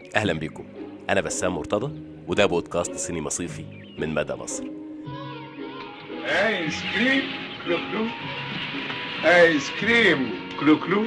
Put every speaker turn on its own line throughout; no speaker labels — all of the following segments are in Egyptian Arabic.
اهلا بيكم انا بسام مرتضى وده بودكاست سينما صيفي من مدى مصر
ايس كريم كلو كلو ايس كريم كلو كلو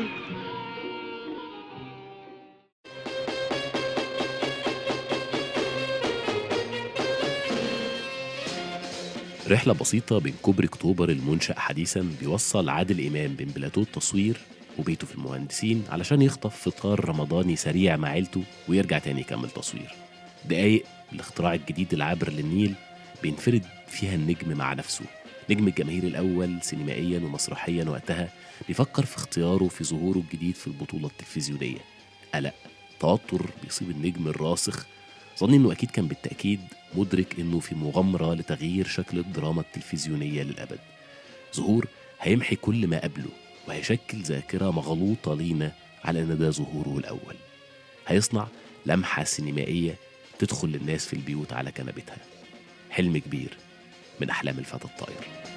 رحلة بسيطة بين كوبري أكتوبر المنشأ حديثا بيوصل عادل إمام بين بلاتو التصوير وبيته في المهندسين علشان يخطف فطار رمضاني سريع مع عيلته ويرجع تاني يكمل تصوير دقايق الاختراع الجديد العابر للنيل بينفرد فيها النجم مع نفسه نجم الجماهير الأول سينمائيا ومسرحيا وقتها بيفكر في اختياره في ظهوره الجديد في البطولة التلفزيونية قلق توتر بيصيب النجم الراسخ ظني انه اكيد كان بالتاكيد مدرك انه في مغامره لتغيير شكل الدراما التلفزيونيه للابد ظهور هيمحي كل ما قبله وهيشكل ذاكره مغلوطه لينا على ان ده ظهوره الاول هيصنع لمحه سينمائيه تدخل للناس في البيوت على كنبتها حلم كبير من احلام الفتى الطاير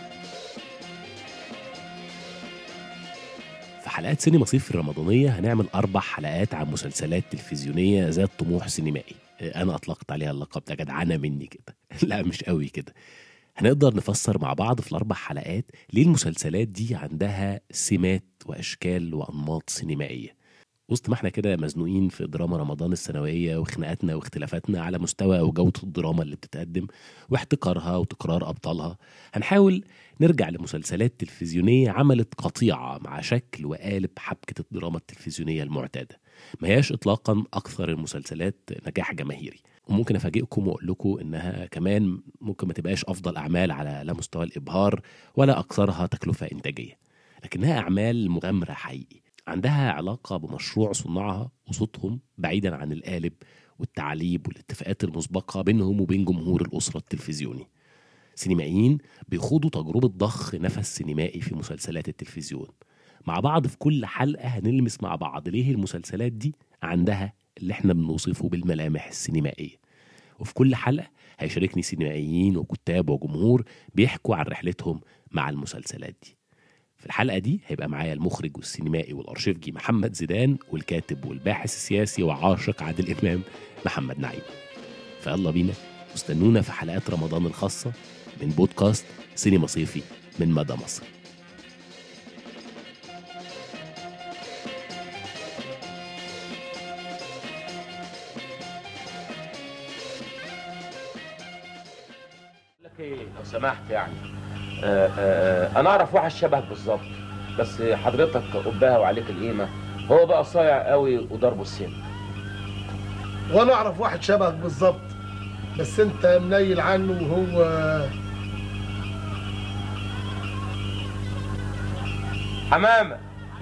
في حلقات سينما صيف الرمضانية هنعمل أربع حلقات عن مسلسلات تلفزيونية ذات طموح سينمائي أنا أطلقت عليها اللقب ده جدعانة مني كده لا مش قوي كده هنقدر نفسر مع بعض في الأربع حلقات ليه المسلسلات دي عندها سمات وأشكال وأنماط سينمائية وسط ما احنا كده مزنوقين في دراما رمضان السنوية وخناقاتنا واختلافاتنا على مستوى وجودة الدراما اللي بتتقدم واحتكارها وتكرار أبطالها هنحاول نرجع لمسلسلات تلفزيونية عملت قطيعة مع شكل وقالب حبكة الدراما التلفزيونية المعتادة ما هياش إطلاقا أكثر المسلسلات نجاح جماهيري وممكن أفاجئكم وأقول لكم إنها كمان ممكن ما تبقاش أفضل أعمال على لا مستوى الإبهار ولا أكثرها تكلفة إنتاجية لكنها أعمال مغامرة حقيقي عندها علاقة بمشروع صناعها وصوتهم بعيدا عن القالب والتعليب والاتفاقات المسبقة بينهم وبين جمهور الأسرة التلفزيوني سينمائيين بيخوضوا تجربة ضخ نفس سينمائي في مسلسلات التلفزيون مع بعض في كل حلقة هنلمس مع بعض ليه المسلسلات دي عندها اللي احنا بنوصفه بالملامح السينمائية وفي كل حلقة هيشاركني سينمائيين وكتاب وجمهور بيحكوا عن رحلتهم مع المسلسلات دي في الحلقة دي هيبقى معايا المخرج والسينمائي والأرشيفجي محمد زيدان والكاتب والباحث السياسي وعاشق عادل إمام محمد نعيم فيلا بينا واستنونا في حلقات رمضان الخاصة من بودكاست سينما صيفي من مدى مصر
لك ايه لو سمحت يعني آه آه انا اعرف واحد شبهك بالظبط بس حضرتك قبها وعليك القيمه هو بقى صايع قوي وضربه السن
وانا اعرف واحد شبهك بالظبط بس انت منيل عنه وهو
حمامه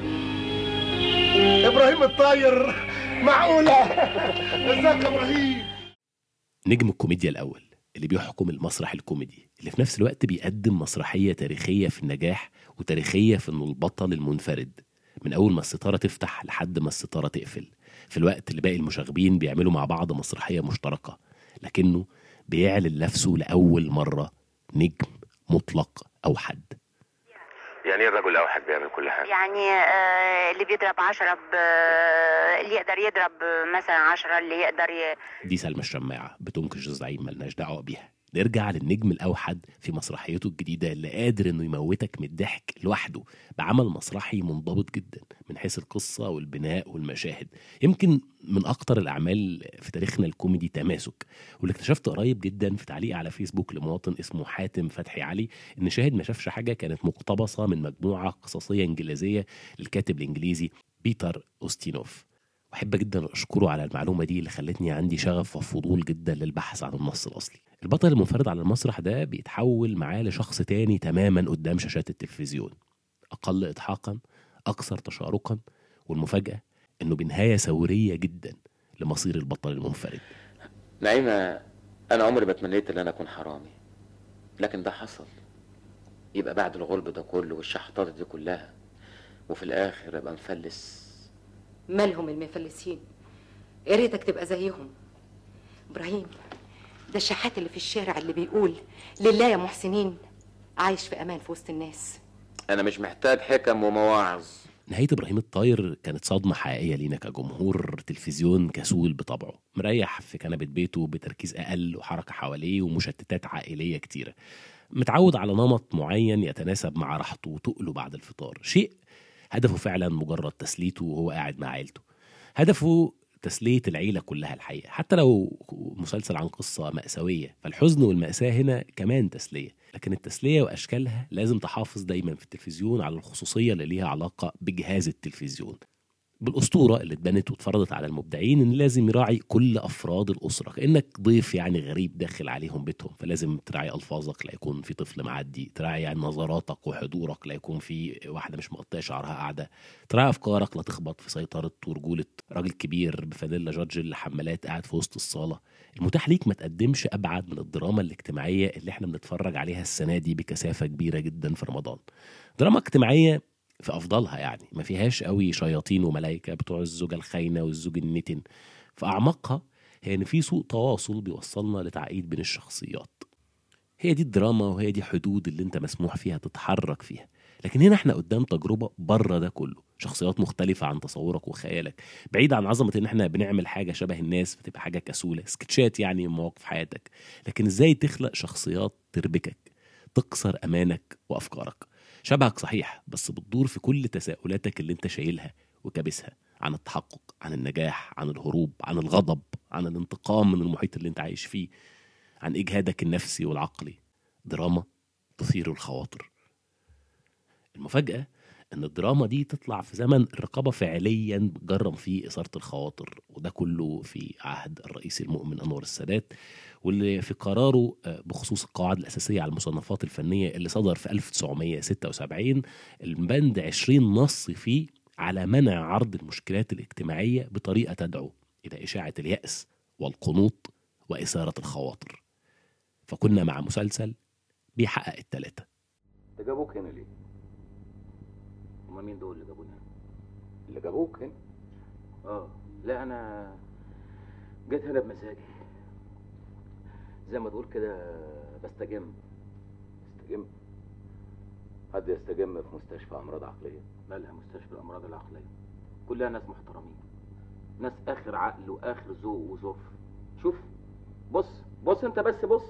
ابراهيم الطاير معقوله ازيك يا ابراهيم
نجم الكوميديا الأول اللي بيحكم المسرح الكوميدي اللي في نفس الوقت بيقدم مسرحية تاريخية في النجاح وتاريخية في إنه البطل المنفرد من أول ما الستارة تفتح لحد ما الستارة تقفل في الوقت اللي باقي المشاغبين بيعملوا مع بعض مسرحية مشتركة لكنه بيعلن نفسه لأول مرة نجم مطلق أو حد
يعني ايه الرجل الاوحد بيعمل كل حاجه
يعني آه، اللي بيضرب عشرة ب... اللي يقدر يضرب مثلا عشرة اللي يقدر ي...
دي سلمى الشماعة بتنكش الزعيم ملناش دعوة بيها نرجع للنجم الأوحد في مسرحيته الجديدة اللي قادر إنه يموتك من الضحك لوحده بعمل مسرحي منضبط جدا من حيث القصة والبناء والمشاهد يمكن من أكتر الأعمال في تاريخنا الكوميدي تماسك واللي اكتشفت قريب جدا في تعليق على فيسبوك لمواطن اسمه حاتم فتحي علي إن شاهد ما شافش حاجة كانت مقتبسة من مجموعة قصصية إنجليزية للكاتب الإنجليزي بيتر أوستينوف واحب جدا اشكره على المعلومه دي اللي خلتني عندي شغف وفضول جدا للبحث عن النص الاصلي البطل المنفرد على المسرح ده بيتحول معاه لشخص تاني تماما قدام شاشات التلفزيون اقل اضحاكا اكثر تشاركا والمفاجاه انه بنهايه ثوريه جدا لمصير البطل المنفرد
نعيمة أنا عمري ما تمنيت إن أنا أكون حرامي لكن ده حصل يبقى بعد الغلب ده كله والشحطات دي كلها وفي الآخر أبقى مفلس
مالهم المفلسين يا ريتك تبقى زيهم ابراهيم ده الشحات اللي في الشارع اللي بيقول لله يا محسنين عايش في امان في وسط الناس
أنا مش محتاج حكم ومواعظ
نهاية إبراهيم الطاير كانت صدمة حقيقية لينا كجمهور تلفزيون كسول بطبعه مريح في كنبة بيته بتركيز أقل وحركة حواليه ومشتتات عائلية كتيرة متعود على نمط معين يتناسب مع راحته وتقله بعد الفطار شيء هدفه فعلا مجرد تسليته وهو قاعد مع عيلته هدفه تسلية العيلة كلها الحقيقة حتى لو مسلسل عن قصة مأساوية فالحزن والمأساة هنا كمان تسلية لكن التسلية وأشكالها لازم تحافظ دايما في التلفزيون على الخصوصية اللي ليها علاقة بجهاز التلفزيون بالأسطورة اللي اتبنت واتفرضت على المبدعين إن لازم يراعي كل أفراد الأسرة كأنك ضيف يعني غريب داخل عليهم بيتهم فلازم تراعي ألفاظك لا يكون في طفل معدي تراعي يعني نظراتك وحضورك لا يكون في واحدة مش مقطعة شعرها قاعدة تراعي أفكارك لا تخبط في سيطرة ورجولة راجل كبير بفانيلا جورج الحمالات قاعد في وسط الصالة المتاح ليك ما تقدمش أبعد من الدراما الاجتماعية اللي احنا بنتفرج عليها السنة دي بكثافة كبيرة جدا في رمضان دراما اجتماعية في افضلها يعني ما فيهاش قوي شياطين وملائكه بتوع الزوجه الخاينه والزوج النتن في اعماقها هي ان في سوء تواصل بيوصلنا لتعقيد بين الشخصيات هي دي الدراما وهي دي حدود اللي انت مسموح فيها تتحرك فيها لكن هنا احنا قدام تجربه بره ده كله شخصيات مختلفة عن تصورك وخيالك بعيد عن عظمة ان احنا بنعمل حاجة شبه الناس فتبقى حاجة كسولة سكتشات يعني من مواقف حياتك لكن ازاي تخلق شخصيات تربكك تكسر امانك وافكارك شبهك صحيح بس بتدور في كل تساؤلاتك اللي انت شايلها وكابسها عن التحقق عن النجاح عن الهروب عن الغضب عن الانتقام من المحيط اللي انت عايش فيه عن اجهادك النفسي والعقلي دراما تثير الخواطر المفاجأة ان الدراما دي تطلع في زمن الرقابة فعليا بتجرم فيه إثارة الخواطر وده كله في عهد الرئيس المؤمن أنور السادات واللي في قراره آه، بخصوص القواعد الأساسية على المصنفات الفنية اللي صدر في 1976 البند 20 نص فيه على منع عرض المشكلات الاجتماعية بطريقة تدعو إلى إشاعة اليأس والقنوط وإثارة الخواطر فكنا مع مسلسل بيحقق التلاتة
ده جابوك هنا ليه؟ هما مين دول اللي جابوني هنا؟ اللي جابوك هنا؟ اه لا انا جيت هنا بمزاجي زي ما تقول كده بستجم استجم حد يستجم في مستشفى امراض عقليه مالها مستشفى الامراض العقليه كلها ناس محترمين ناس اخر عقل واخر ذوق وظرف شوف بص بص انت بس بص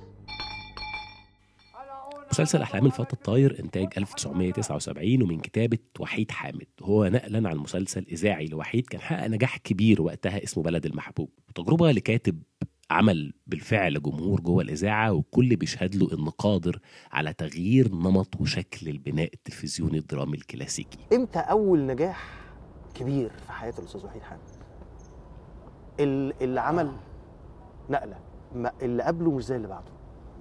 مسلسل أحلام الفتى الطاير إنتاج 1979 ومن كتابة وحيد حامد هو نقلا عن مسلسل إذاعي لوحيد كان حقق نجاح كبير وقتها اسمه بلد المحبوب تجربة لكاتب عمل بالفعل جمهور جوه الإذاعة والكل بيشهد له إنه قادر على تغيير نمط وشكل البناء التلفزيوني الدرامي الكلاسيكي
امتى اول نجاح كبير في حياه الاستاذ وحيد حامد ال- اللي عمل نقله ما- اللي قبله مش زي اللي بعده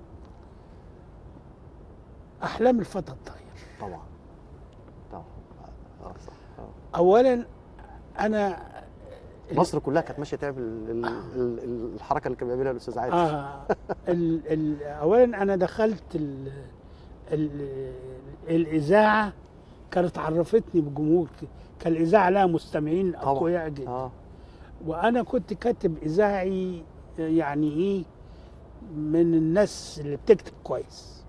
احلام الفتى الطاير
طبعا طبعا اه صح آه.
اولا انا
مصر كلها كانت ماشيه تعمل ال- ال- ال- الحركه اللي كان بيعملها الاستاذ عادل
آه ال ال اولا انا دخلت ال ال الاذاعه كانت عرفتني بجمهور ك- كان الاذاعه لها مستمعين
طبعا.
اقوياء جدا
اه
وانا كنت كاتب اذاعي يعني ايه من الناس اللي بتكتب كويس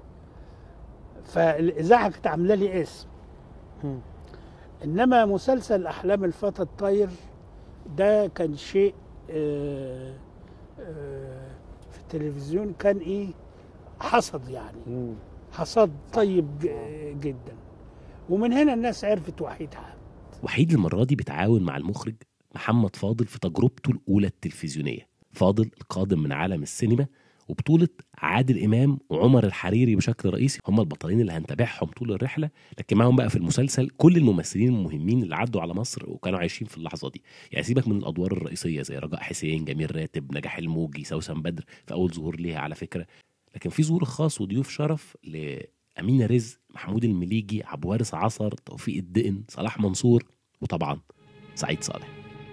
فالاذاعه كانت عامله لي اسم
مم.
انما مسلسل احلام الفتى الطاير ده كان شيء آه، آه، في التلفزيون كان ايه حصد يعني
مم.
حصاد طيب ج- جدا ومن هنا الناس عرفت وحيد حامد
وحيد المرة دي بيتعاون مع المخرج محمد فاضل في تجربته الأولى التلفزيونية فاضل القادم من عالم السينما وبطولة عادل إمام وعمر الحريري بشكل رئيسي هم البطلين اللي هنتابعهم طول الرحلة لكن معاهم بقى في المسلسل كل الممثلين المهمين اللي عدوا على مصر وكانوا عايشين في اللحظة دي يعني سيبك من الأدوار الرئيسية زي رجاء حسين جميل راتب نجاح الموجي سوسن بدر في أول ظهور ليها على فكرة لكن في ظهور خاص وضيوف شرف لأمينة رزق محمود المليجي عبد الوارث عصر توفيق الدقن صلاح منصور وطبعا سعيد صالح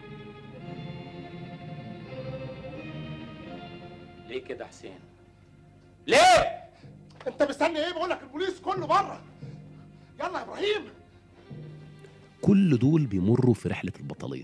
ليه كده يا حسين؟ ليه؟
انت مستني ايه بقول لك البوليس كله بره يلا يا ابراهيم
كل دول بيمروا في رحلة البطلين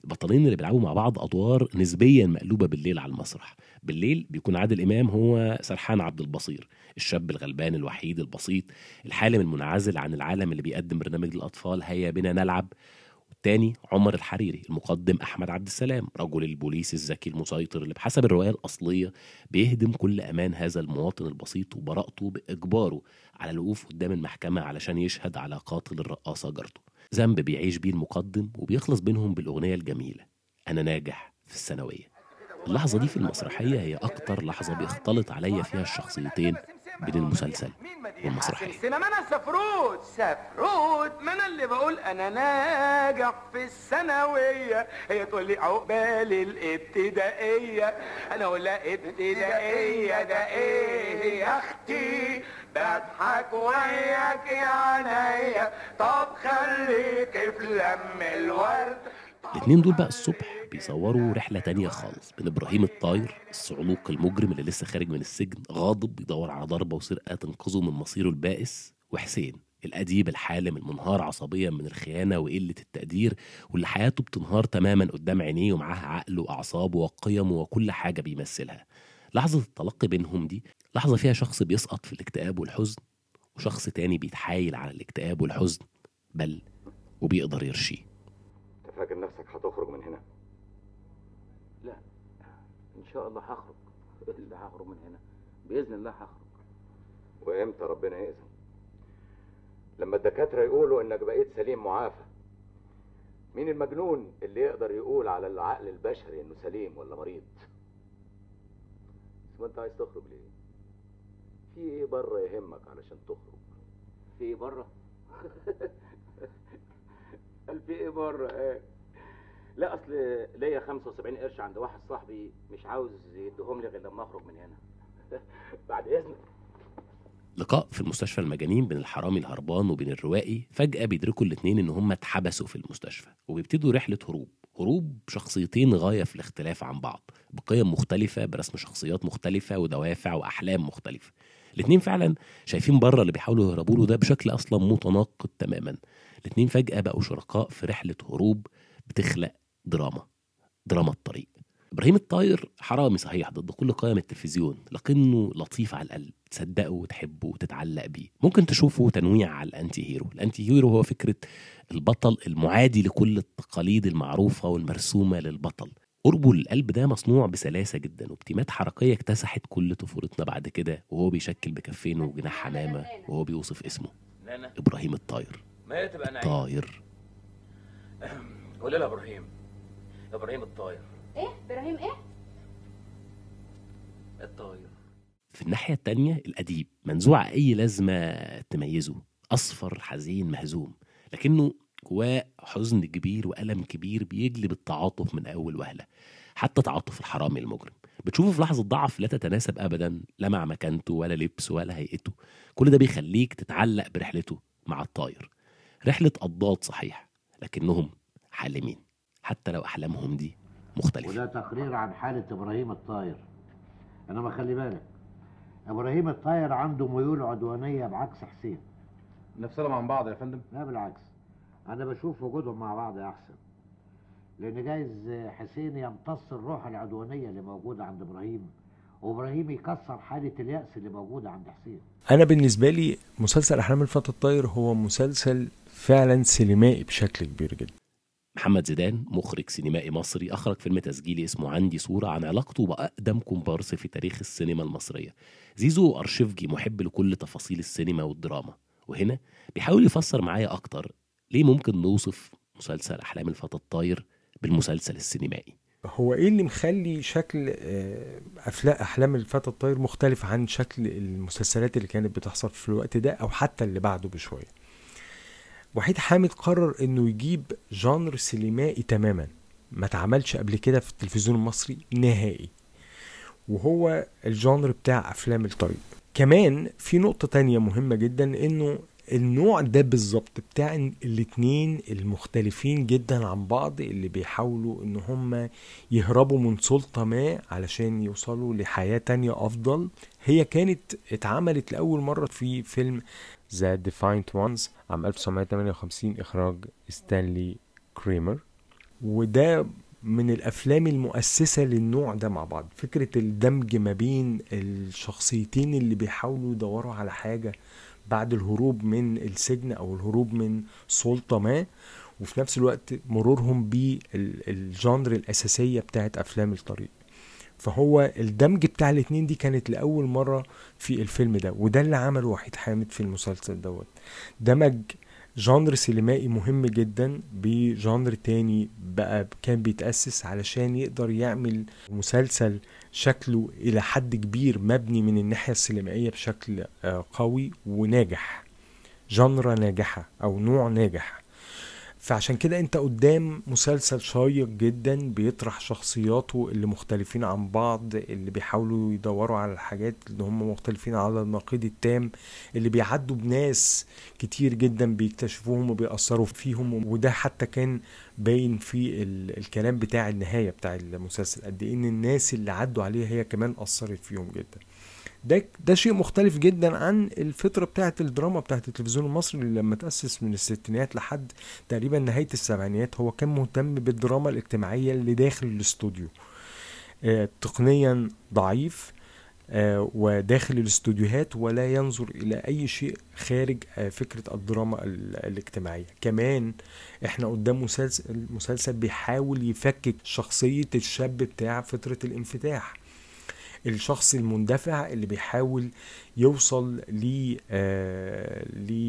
البطلين اللي بيلعبوا مع بعض ادوار نسبيا مقلوبه بالليل على المسرح بالليل بيكون عادل امام هو سرحان عبد البصير الشاب الغلبان الوحيد البسيط الحالم المنعزل عن العالم اللي بيقدم برنامج للاطفال هيا بنا نلعب والتاني عمر الحريري المقدم احمد عبد السلام رجل البوليس الذكي المسيطر اللي بحسب الروايه الاصليه بيهدم كل امان هذا المواطن البسيط وبراءته باجباره على الوقوف قدام المحكمه علشان يشهد على قاتل الرقاصه جارته ذنب بيعيش بيه المقدم وبيخلص بينهم بالاغنيه الجميله انا ناجح في الثانويه اللحظه دي في المسرحيه هي اكتر لحظه بيختلط عليا فيها الشخصيتين بين المسلسل والمسرحيه
السينما ما انا سفروت سفروت ما انا اللي بقول انا ناجح في الثانويه هي تقول لي عقبال الابتدائيه انا اقول لها ابتدائيه ده ايه يا اختي بضحك وياك يا عينيا طب خليك في لم الورد
الاتنين دول بقى الصبح بيصوروا رحلة تانية خالص بين إبراهيم الطاير الصعلوق المجرم اللي لسه خارج من السجن غاضب بيدور على ضربة وسرقة تنقذه من مصيره البائس وحسين الأديب الحالم المنهار عصبيا من الخيانة وقلة التقدير واللي حياته بتنهار تماما قدام عينيه ومعاه عقله وأعصابه وقيمه وكل حاجة بيمثلها لحظة التلقي بينهم دي لحظة فيها شخص بيسقط في الاكتئاب والحزن وشخص تاني بيتحايل على الاكتئاب والحزن بل وبيقدر يرشيه
انت فاكر نفسك هتخرج من هنا
لا ان شاء الله هخرج اللي هخرج من هنا باذن الله هخرج
وامتى ربنا يأذن لما الدكاترة يقولوا انك بقيت سليم معافى مين المجنون اللي يقدر يقول على العقل البشري انه سليم ولا مريض بس ما انت عايز تخرج ليه في ايه بره يهمك علشان تخرج
في ايه بره قال في ايه بره ايه لا اصل ليا 75 قرش عند واحد صاحبي مش عاوز يديهم لي غير لما اخرج من هنا بعد اذنك
لقاء في المستشفى المجانين بين الحرامي الهربان وبين الروائي فجأة بيدركوا الاتنين إن هما اتحبسوا في المستشفى وبيبتدوا رحلة هروب هروب شخصيتين غاية في الاختلاف عن بعض بقيم مختلفة برسم شخصيات مختلفة ودوافع وأحلام مختلفة الاتنين فعلا شايفين بره اللي بيحاولوا يهربوا له ده بشكل أصلا متناقض تماما الاتنين فجأة بقوا شركاء في رحلة هروب بتخلق دراما دراما الطريق ابراهيم الطاير حرامي صحيح ضد كل قيم التلفزيون لكنه لطيف على القلب تصدقه وتحبه وتتعلق بيه ممكن تشوفه تنويع على الانتي هيرو الانتي هيرو هو فكره البطل المعادي لكل التقاليد المعروفه والمرسومه للبطل قربه للقلب ده مصنوع بسلاسه جدا وبتيمات حركيه اكتسحت كل طفولتنا بعد كده وهو بيشكل بكفين وجناح حمامه وهو بيوصف اسمه
نانا
ابراهيم الطاير
ما هي تبقى نايم
طاير
قول لها ابراهيم ابراهيم الطاير
ايه ابراهيم ايه
الطاير
في الناحية التانية الأديب منزوع أي لازمة تميزه أصفر حزين مهزوم لكنه جواه حزن كبير وألم كبير بيجلب التعاطف من أول وهلة حتى تعاطف الحرامي المجرم بتشوفه في لحظة ضعف لا تتناسب أبدا لا مع مكانته ولا لبسه ولا هيئته كل ده بيخليك تتعلق برحلته مع الطاير رحلة قضاض صحيح لكنهم حالمين حتى لو أحلامهم دي مختلفة
وده تقرير عن حالة إبراهيم الطاير إنما خلي بالك إبراهيم الطاير عنده ميول عدوانية بعكس حسين
نفصلهم عن بعض يا فندم
لا بالعكس أنا بشوف وجودهم مع بعض أحسن لأن جايز حسين يمتص الروح العدوانية اللي موجودة عند إبراهيم وإبراهيم يكسر حالة اليأس اللي موجودة عند حسين
انا بالنسبه لي مسلسل احلام الفتى الطاير هو مسلسل فعلا سينمائي بشكل كبير جدا
محمد زيدان مخرج سينمائي مصري أخرج فيلم تسجيلي اسمه عندي صورة عن علاقته بأقدم كومبارس في تاريخ السينما المصرية زيزو أرشيفجي محب لكل تفاصيل السينما والدراما وهنا بيحاول يفسر معايا أكتر ليه ممكن نوصف مسلسل أحلام الفتى الطاير بالمسلسل السينمائي
هو ايه اللي مخلي شكل آه، افلام احلام الفتى الطاير مختلف عن شكل المسلسلات اللي كانت بتحصل في الوقت ده او حتى اللي بعده بشويه وحيد حامد قرر انه يجيب جانر سينمائي تماما ما اتعملش قبل كده في التلفزيون المصري نهائي وهو الجانر بتاع افلام الطريق كمان في نقطة تانية مهمة جدا انه النوع ده بالظبط بتاع إن الاتنين المختلفين جدا عن بعض اللي بيحاولوا ان هم يهربوا من سلطة ما علشان يوصلوا لحياة تانية افضل هي كانت اتعملت لأول مرة في فيلم ذا ديفاينت وانز عام 1958 اخراج ستانلي كريمر وده من الافلام المؤسسه للنوع ده مع بعض فكره الدمج ما بين الشخصيتين اللي بيحاولوا يدوروا على حاجه بعد الهروب من السجن او الهروب من سلطه ما وفي نفس الوقت مرورهم بالجانر الاساسيه بتاعت افلام الطريق فهو الدمج بتاع الاتنين دي كانت لأول مرة في الفيلم ده وده اللي عمله وحيد حامد في المسلسل دوت دمج جانر سينمائي مهم جدا بجانر تاني بقى كان بيتأسس علشان يقدر يعمل مسلسل شكله إلى حد كبير مبني من الناحية السينمائية بشكل آه، قوي وناجح جانرا ناجحة أو نوع ناجح فعشان كده انت قدام مسلسل شيق جدا بيطرح شخصياته اللي مختلفين عن بعض اللي بيحاولوا يدوروا على الحاجات اللي هم مختلفين على النقيض التام اللي بيعدوا بناس كتير جدا بيكتشفوهم وبيأثروا فيهم وده حتى كان باين في ال- الكلام بتاع النهاية بتاع المسلسل قد ايه ان الناس اللي عدوا عليها هي كمان أثرت فيهم جدا ده ده شيء مختلف جدا عن الفتره بتاعه الدراما بتاعه التلفزيون المصري اللي لما تاسس من الستينات لحد تقريبا نهايه السبعينات هو كان مهتم بالدراما الاجتماعيه اللي داخل الاستوديو آه، تقنيا ضعيف آه، وداخل الاستوديوهات ولا ينظر الى اي شيء خارج آه، فكره الدراما ال- الاجتماعيه كمان احنا قدام مسلسل مسلسل بيحاول يفكك شخصيه الشاب بتاع فتره الانفتاح الشخص المندفع اللي بيحاول يوصل ل آه،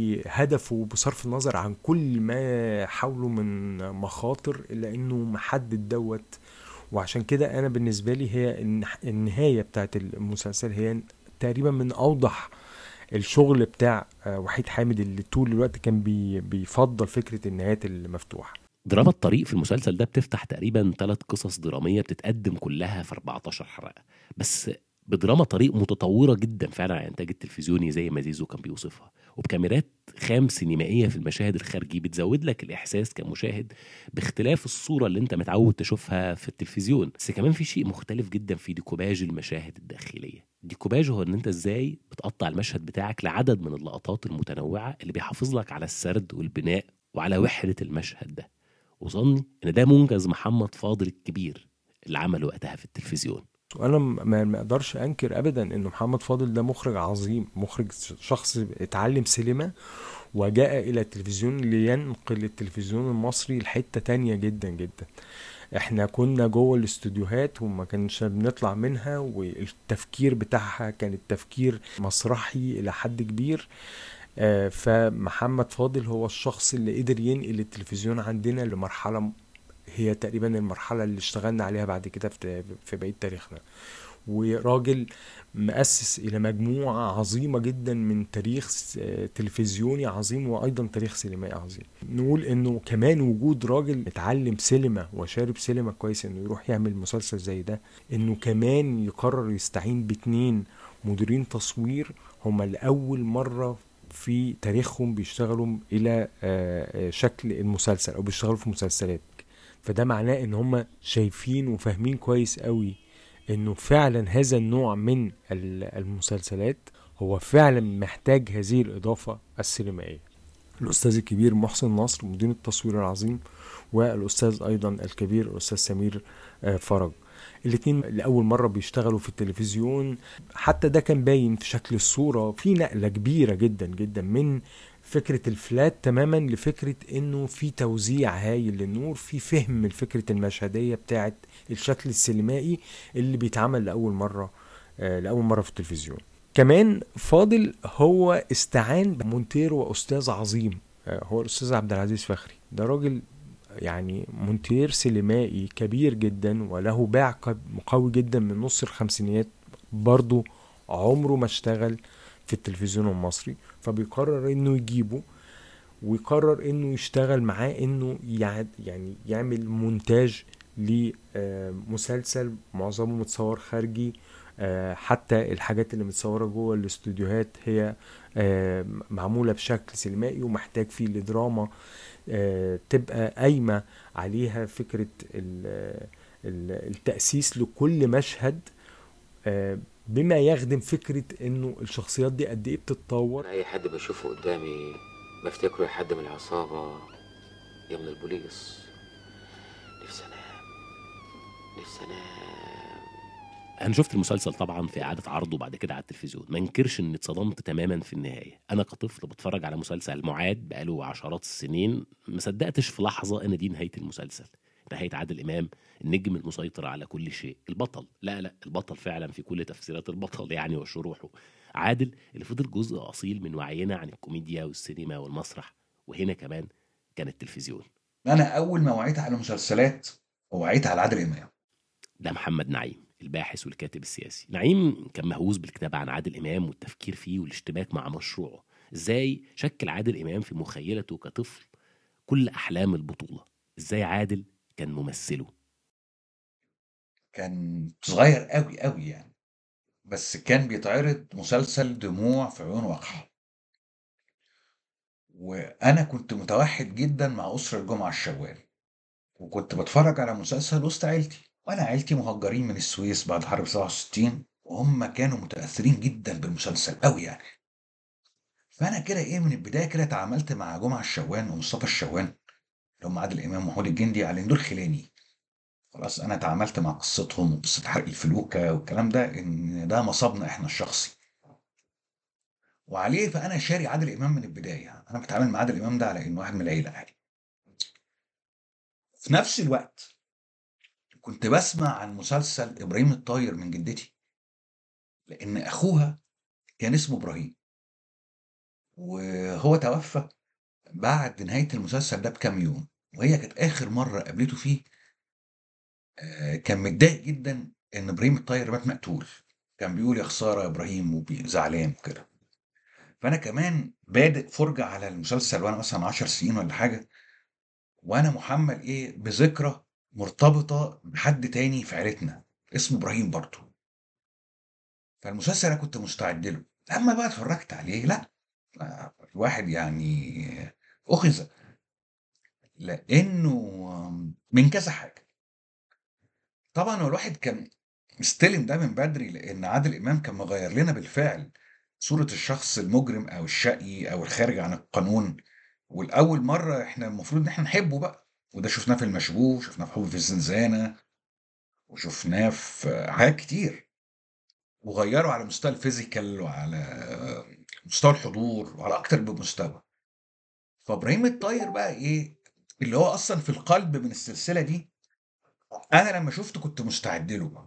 لهدفه بصرف النظر عن كل ما حوله من مخاطر الا انه محدد دوت وعشان كده انا بالنسبه لي هي النح- النهايه بتاعت المسلسل هي تقريبا من اوضح الشغل بتاع آه، وحيد حامد اللي طول الوقت كان بي بيفضل فكره النهايات المفتوحه
دراما الطريق في المسلسل ده بتفتح تقريبا ثلاث قصص درامية بتتقدم كلها في 14 حلقة بس بدراما طريق متطورة جدا فعلا عن الإنتاج التلفزيوني زي ما زيزو كان بيوصفها وبكاميرات خام سينمائية في المشاهد الخارجي بتزود لك الإحساس كمشاهد باختلاف الصورة اللي أنت متعود تشوفها في التلفزيون بس كمان في شيء مختلف جدا في ديكوباج المشاهد الداخلية ديكوباج هو ان انت ازاي بتقطع المشهد بتاعك لعدد من اللقطات المتنوعة اللي بيحافظ لك على السرد والبناء وعلى وحدة المشهد ده وظني ان ده منجز محمد فاضل الكبير اللي عمله وقتها في التلفزيون
وانا م- ما ما اقدرش انكر ابدا ان محمد فاضل ده مخرج عظيم مخرج شخص اتعلم سينما وجاء الى التلفزيون لينقل التلفزيون المصري لحته تانية جدا جدا احنا كنا جوه الاستوديوهات وما كانش بنطلع منها والتفكير بتاعها كان التفكير مسرحي الى حد كبير آه، فمحمد فاضل هو الشخص اللي قدر ينقل التلفزيون عندنا لمرحلة م- هي تقريبا المرحلة اللي اشتغلنا عليها بعد كده في في بقية تاريخنا وراجل مؤسس إلى مجموعة عظيمة جدا من تاريخ س- آه، تلفزيوني عظيم وأيضا تاريخ سينمائي عظيم نقول إنه كمان وجود راجل متعلم سينما وشارب سينما كويس إنه يروح يعمل مسلسل زي ده إنه كمان يقرر يستعين باتنين مديرين تصوير هما لأول مرة في تاريخهم بيشتغلوا الى آه، آه، شكل المسلسل او بيشتغلوا في مسلسلات فده معناه ان هم شايفين وفاهمين كويس قوي انه فعلا هذا النوع من ال- المسلسلات هو فعلا محتاج هذه الاضافه السينمائيه الاستاذ الكبير محسن نصر مدير التصوير العظيم والاستاذ ايضا الكبير الاستاذ سمير آه، فرج الاتنين لأول مرة بيشتغلوا في التلفزيون حتى ده كان باين في شكل الصورة في نقلة كبيرة جدا جدا من فكرة الفلات تماما لفكرة انه في توزيع هايل للنور في فهم الفكرة المشهدية بتاعت الشكل السينمائي اللي بيتعمل لأول مرة آه، لأول مرة في التلفزيون كمان فاضل هو استعان بمونتير وأستاذ عظيم آه، هو الأستاذ عبد العزيز فخري ده راجل يعني مونتير سينمائي كبير جدا وله باع ق- قوي جدا من نص الخمسينيات برضه عمره ما اشتغل في التلفزيون المصري فبيقرر انه يجيبه ويقرر انه يشتغل معاه انه يع- يعني يعمل مونتاج لمسلسل معظمه متصور خارجي آه، حتى الحاجات اللي متصوره جوه الاستوديوهات هي آه، معموله بشكل سينمائي ومحتاج فيه لدراما آه، تبقى قايمه عليها فكره ال- ال- التاسيس لكل مشهد آه، بما يخدم فكره انه الشخصيات دي قد ايه بتتطور
اي حد بشوفه قدامي بفتكره يا حد من العصابة يا من البوليس السلام
انا شفت المسلسل طبعا في اعاده عرضه بعد كده على التلفزيون ما انكرش اني اتصدمت تماما في النهايه انا كطفل بتفرج على مسلسل معاد بقاله عشرات السنين ما صدقتش في لحظه ان دي نهايه المسلسل نهايه عادل امام النجم المسيطر على كل شيء البطل لا لا البطل فعلا في كل تفسيرات البطل يعني وشروحه عادل اللي فضل جزء اصيل من وعينا عن الكوميديا والسينما والمسرح وهنا كمان كان التلفزيون
انا اول ما وعيت على مسلسلات وعيت على عادل امام
ده محمد نعيم الباحث والكاتب السياسي نعيم كان مهووس بالكتابة عن عادل إمام والتفكير فيه والاشتباك مع مشروعه إزاي شكل عادل إمام في مخيلته كطفل كل أحلام البطولة إزاي عادل كان ممثله
كان صغير قوي قوي يعني بس كان بيتعرض مسلسل دموع في عيون وقحة وانا كنت متوحد جدا مع اسره جمعه الشوال وكنت بتفرج على مسلسل وسط عيلتي وانا عيلتي مهجرين من السويس بعد حرب 67 وهم كانوا متاثرين جدا بالمسلسل قوي يعني فانا كده ايه من البدايه كده تعاملت مع جمعه الشوان ومصطفى الشوان اللي هم عادل امام ومحمود الجندي على ان دول خلاني خلاص انا تعاملت مع قصتهم وقصه حرق الفلوكه والكلام ده ان ده مصابنا احنا الشخصي وعليه فانا شاري عادل امام من البدايه انا بتعامل مع عادل امام ده على انه واحد من العيله يعني في نفس الوقت كنت بسمع عن مسلسل ابراهيم الطاير من جدتي لان اخوها كان اسمه ابراهيم وهو توفى بعد نهايه المسلسل ده بكام يوم وهي كانت اخر مره قابلته فيه آه، كان متضايق جدا ان ابراهيم الطاير مات مقتول كان بيقول يا خساره يا ابراهيم وزعلان وكده فانا كمان بادئ فرجه على المسلسل وانا مثلا 10 سنين ولا حاجه وانا محمل ايه بذكرى مرتبطه بحد تاني في عيلتنا اسمه ابراهيم برضه فالمسلسل انا كنت مستعد له لما بقى اتفرجت عليه لا الواحد يعني اخذ لانه من كذا حاجه طبعا هو الواحد كان مستلم ده من بدري لان عادل امام كان مغير لنا بالفعل صوره الشخص المجرم او الشقي او الخارج عن القانون والاول مره احنا المفروض ان احنا نحبه بقى وده شفناه في المشبوه شفناه في حب في الزنزانه وشفناه في حاجات كتير وغيروا على مستوى الفيزيكال وعلى مستوى الحضور وعلى اكتر من مستوى فابراهيم الطاير بقى ايه اللي هو اصلا في القلب من السلسله دي انا لما شفته كنت مستعد له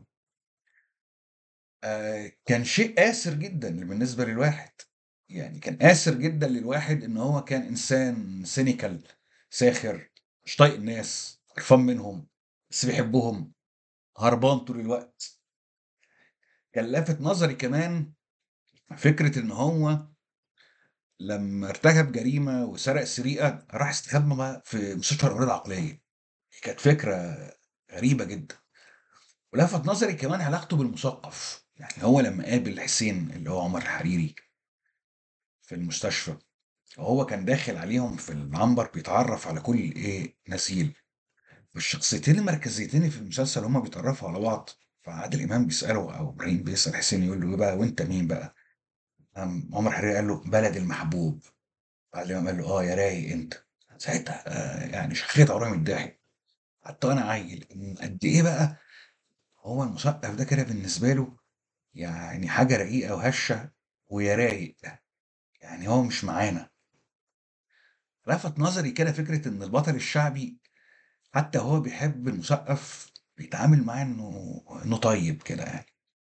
آه كان شيء قاسر جدا بالنسبه للواحد يعني كان قاسر جدا للواحد ان هو كان انسان سينيكال ساخر مش طايق الناس قرفان منهم بس بيحبهم هربان طول الوقت كان لافت نظري كمان فكره ان هو لما ارتكب جريمه وسرق سرقه راح استخبى بقى في مستشفى الامراض العقليه كانت فكره غريبه جدا ولفت نظري كمان علاقته بالمثقف يعني هو لما قابل حسين اللي هو عمر الحريري في المستشفى وهو كان داخل عليهم في العنبر بيتعرف على كل ايه نسيل والشخصيتين المركزيتين في المسلسل هما بيتعرفوا على بعض فعادل امام بيساله او ابراهيم بيسال حسين يقول له ايه بقى وانت مين بقى؟ قام عمر حريري قال له بلد المحبوب عادل امام قال له اه يا رايق انت ساعتها آه يعني شخيت عمري من الضحك حتى وانا عيل إن قد ايه بقى هو المثقف ده كده بالنسبه له يعني حاجه رقيقه وهشه ويا رايق يعني هو مش معانا لفت نظري كده فكره ان البطل الشعبي حتى هو بيحب المثقف بيتعامل معاه انه انه طيب كده يعني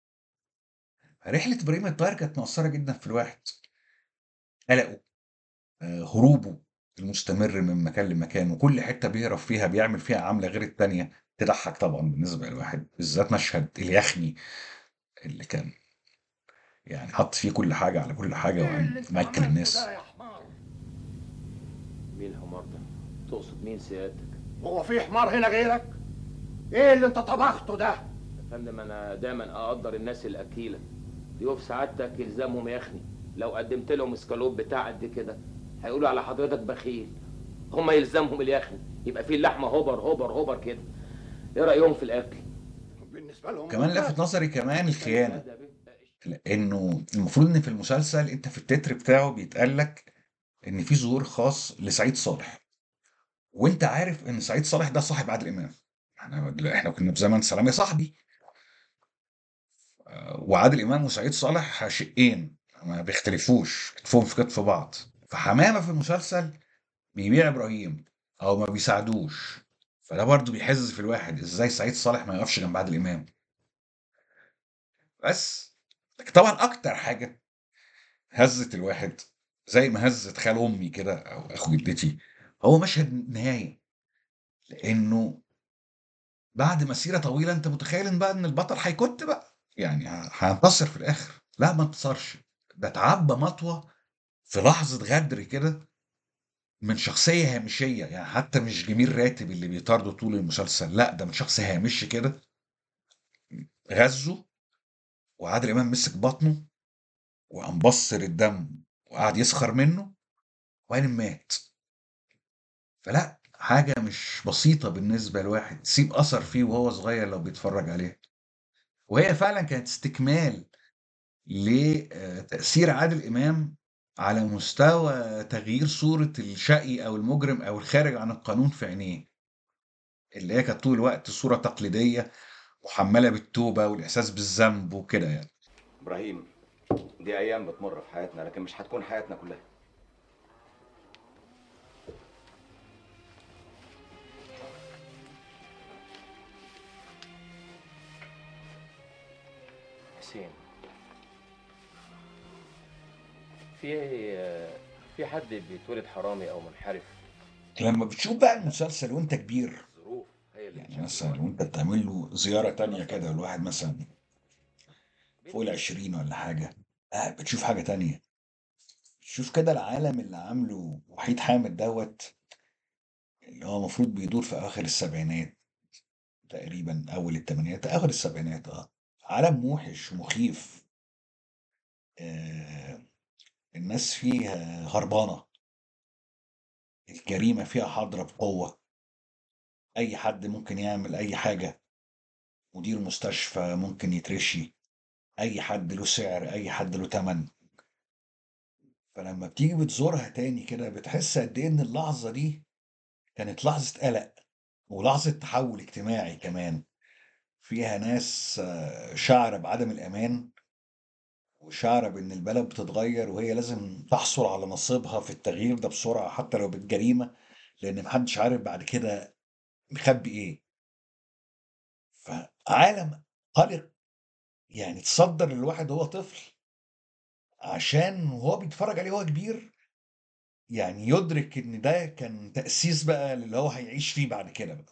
رحله ابراهيم الطاهر كانت مؤثره جدا في الواحد قلقه آه، هروبه المستمر من مكان لمكان وكل حته بيهرب فيها بيعمل فيها عامله غير التانيه تضحك طبعا بالنسبه للواحد بالذات مشهد اليخني اللي كان يعني حط فيه كل حاجه على كل حاجه ومأكل الناس
مين الحمار ده؟ تقصد مين سيادتك؟
هو في حمار هنا غيرك؟ ايه اللي انت طبخته ده؟
يا فندم انا دايما اقدر الناس الاكيله ضيوف سعادتك يلزمهم يخني لو قدمت لهم اسكالوب بتاع قد كده هيقولوا على حضرتك بخيل هم يلزمهم اليخني يبقى فيه اللحمه هوبر هوبر هوبر كده ايه رايهم في الاكل
بالنسبه لهم
كمان لفت نظري كمان الخيانه لانه المفروض ان في المسلسل انت في التتر بتاعه بيتقال لك ان في ظهور خاص لسعيد صالح وانت عارف ان سعيد صالح ده صاحب عادل امام احنا احنا كنا في زمن سلام يا صاحبي آه، وعادل امام وسعيد صالح شقين ما بيختلفوش كتفهم في كتف بعض فحمامه في المسلسل بيبيع ابراهيم او ما بيساعدوش فده برضه بيحز في الواحد ازاي سعيد صالح ما يقفش جنب عادل امام بس لكن طبعا اكتر حاجه هزت الواحد زي ما هزت خال امي كده او اخو جدتي هو مشهد النهايه لانه بعد مسيره طويله انت متخيل ان بقى ان البطل هيكت بقى يعني ه- هينتصر في الاخر لا ما انتصرش ده اتعبى مطوه في لحظه غدر كده من شخصيه هامشيه يعني حتى مش جميل راتب اللي بيطارده طول المسلسل لا ده من شخص هامشي كده غزه وعادل امام مسك بطنه وقام بصر الدم وقعد يسخر منه وبعدين مات فلا حاجة مش بسيطة بالنسبة لواحد تسيب أثر فيه وهو صغير لو بيتفرج عليه وهي فعلا كانت استكمال لتأثير عادل إمام على مستوى تغيير صورة الشقي أو المجرم أو الخارج عن القانون في عينيه اللي هي كانت طول الوقت صورة تقليدية محملة بالتوبة والإحساس بالذنب وكده يعني
ابراهيم دي ايام بتمر في حياتنا لكن مش هتكون حياتنا كلها
حسين في في حد بيتولد حرامي او منحرف
لما بتشوف بقى المسلسل وانت كبير
ظروف هي اللي
يعني مثلا وانت بتعمل له زيارة تانية كده الواحد مثلا فوق العشرين ولا حاجة آه بتشوف حاجة تانية شوف كده العالم اللي عامله وحيد حامد دوت اللي هو المفروض بيدور في آخر السبعينات تقريبا أول الثمانينات آخر السبعينات اه عالم موحش ومخيف آه الناس فيه هربانة الجريمة فيها حاضرة بقوة أي حد ممكن يعمل أي حاجة مدير مستشفى ممكن يترشي أي حد له سعر أي حد له تمن فلما بتيجي بتزورها تاني كده بتحس قد إيه إن اللحظة دي كانت لحظة قلق ولحظة تحول اجتماعي كمان فيها ناس آه، شعر بعدم الأمان وشعر بإن البلد بتتغير وهي لازم تحصل على نصيبها في التغيير ده بسرعة حتى لو بالجريمة لأن محدش عارف بعد كده مخبي إيه فعالم قلق يعني تصدر للواحد وهو طفل عشان وهو بيتفرج عليه وهو كبير يعني يدرك ان ده كان تأسيس بقى للي هو هيعيش فيه بعد كده بقى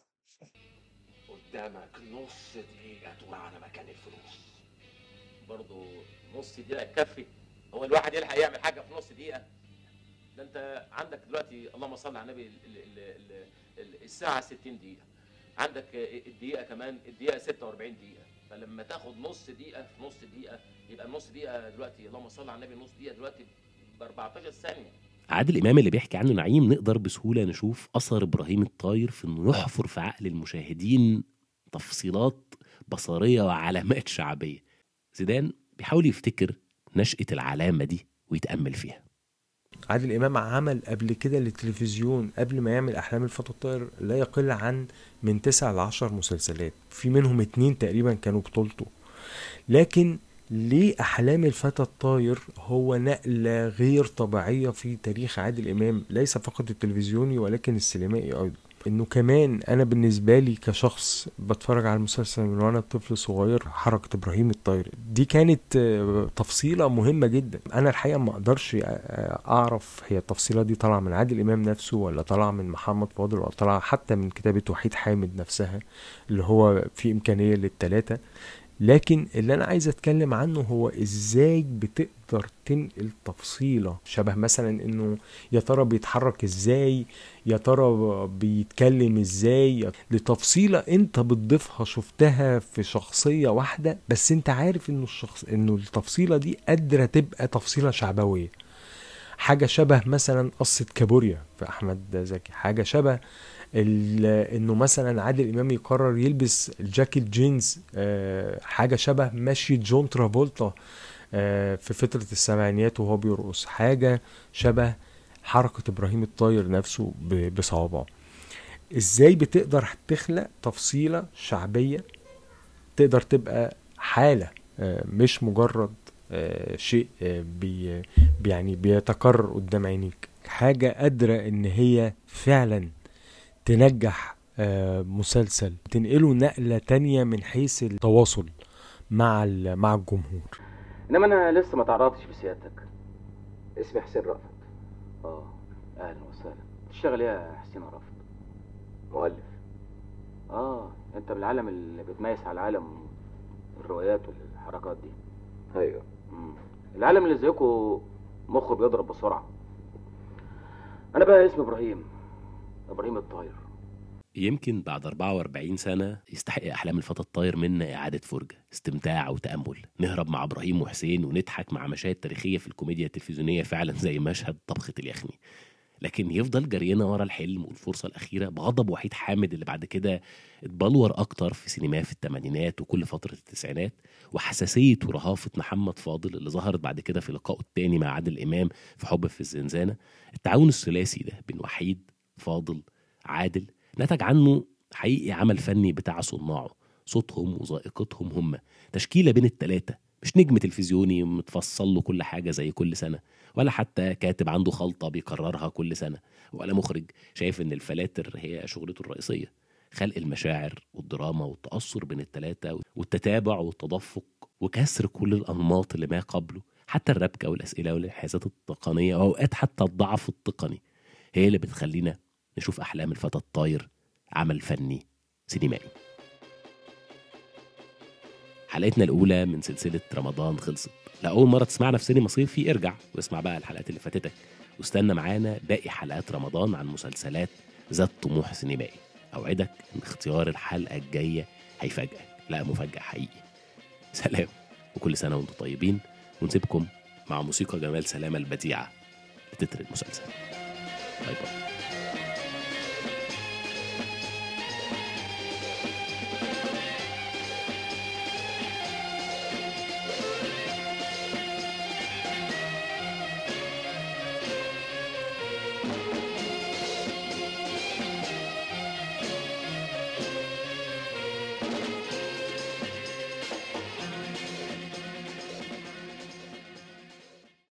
قدامك نص دقيقة تقول على مكان الفلوس برضه نص دقيقة تكفي هو الواحد يلحق يعمل حاجة في نص دقيقة ده انت عندك دلوقتي اللهم صل على النبي ال- ال- ال- ال- الساعة 60 دقيقة عندك الدقيقة كمان الدقيقة 46 دقيقة فلما تاخد نص دقيقة في نص دقيقة يبقى النص دقيقة دلوقتي اللهم صل على النبي نص دقيقة دلوقتي ب 14 ثانية
عادل امام اللي بيحكي عنه نعيم نقدر بسهوله نشوف اثر ابراهيم الطاير في انه يحفر في عقل المشاهدين تفصيلات بصريه وعلامات شعبيه زيدان بيحاول يفتكر نشاه العلامه دي ويتامل فيها
عادل امام عمل قبل كده للتلفزيون قبل ما يعمل احلام الفتى الطاير لا يقل عن من تسع لعشر مسلسلات في منهم اتنين تقريبا كانوا بطولته لكن ليه احلام الفتى الطاير هو نقله غير طبيعيه في تاريخ عادل امام ليس فقط التلفزيوني ولكن السينمائي ايضا انه كمان انا بالنسبه لي كشخص بتفرج على المسلسل من وانا طفل صغير حركه ابراهيم الطاير دي كانت آه، تفصيله مهمه جدا انا الحقيقه ما اقدرش آه، اعرف هي التفصيله دي طالعه من عادل امام نفسه ولا طالعه من محمد فاضل ولا طالعه حتى من كتابه وحيد حامد نفسها اللي هو في امكانيه للثلاثه لكن اللي انا عايز اتكلم عنه هو ازاي بتقدر تنقل تفصيله شبه مثلا انه يا ترى بيتحرك ازاي يا ترى بيتكلم ازاي لتفصيله انت بتضيفها شفتها في شخصيه واحده بس انت عارف انه الشخص انه التفصيله دي قادره تبقى تفصيله شعبويه حاجه شبه مثلا قصه كابوريا في احمد زكي حاجه شبه ال- انه مثلا عادل امام يقرر يلبس الجاكيت جينز آه، حاجه شبه مشي جون ترافولتا آه، في فتره السبعينيات وهو بيرقص حاجه شبه حركه ابراهيم الطاير نفسه ب- بصوابعه ازاي بتقدر تخلق تفصيلة شعبية تقدر تبقى حالة آه، مش مجرد آه، شيء آه، بي يعني بيتكرر قدام عينيك حاجة قادرة ان هي فعلا تنجح آه، مسلسل تنقله نقلة تانية من حيث التواصل مع ال- مع الجمهور
انما انا لسه ما تعرفتش بسيادتك
اسمي حسين رأفت
اه اهلا وسهلا تشتغل ايه يا حسين رافت
مؤلف
اه انت من العالم اللي بتميز على العالم الروايات والحركات دي
ايوه
مم. العالم اللي زيكم مخه بيضرب بسرعه انا بقى اسمي ابراهيم ابراهيم الطاير
يمكن بعد 44 سنة يستحق أحلام الفتى الطاير منا إعادة فرجة استمتاع وتأمل نهرب مع إبراهيم وحسين ونضحك مع مشاهد تاريخية في الكوميديا التلفزيونية فعلا زي مشهد طبخة اليخني لكن يفضل جرينا ورا الحلم والفرصة الأخيرة بغضب وحيد حامد اللي بعد كده اتبلور أكتر في سينماه في الثمانينات وكل فترة التسعينات وحساسية ورهافة محمد فاضل اللي ظهرت بعد كده في لقائه التاني مع عادل إمام في حب في الزنزانة التعاون الثلاثي ده بين وحيد فاضل عادل نتج عنه حقيقي عمل فني بتاع صناعه صوتهم وذائقتهم هم تشكيلة بين التلاتة مش نجم تلفزيوني متفصل له كل حاجة زي كل سنة ولا حتى كاتب عنده خلطة بيكررها كل سنة ولا مخرج شايف إن الفلاتر هي شغلته الرئيسية خلق المشاعر والدراما والتأثر بين التلاتة والتتابع والتدفق وكسر كل الأنماط اللي ما قبله حتى الربكة والأسئلة والانحيازات التقنية وأوقات حتى الضعف التقني هي اللي بتخلينا نشوف أحلام الفتى الطاير عمل فني سينمائي حلقتنا الأولى من سلسلة رمضان خلصت لأول مرة تسمعنا في سينما صيفي ارجع واسمع بقى الحلقات اللي فاتتك واستنى معانا باقي حلقات رمضان عن مسلسلات ذات طموح سينمائي أوعدك إن اختيار الحلقة الجاية هيفاجئك لا مفاجأة حقيقي سلام وكل سنة وانتم طيبين ونسيبكم مع موسيقى جمال سلامة البديعة لتتر المسلسل باي باي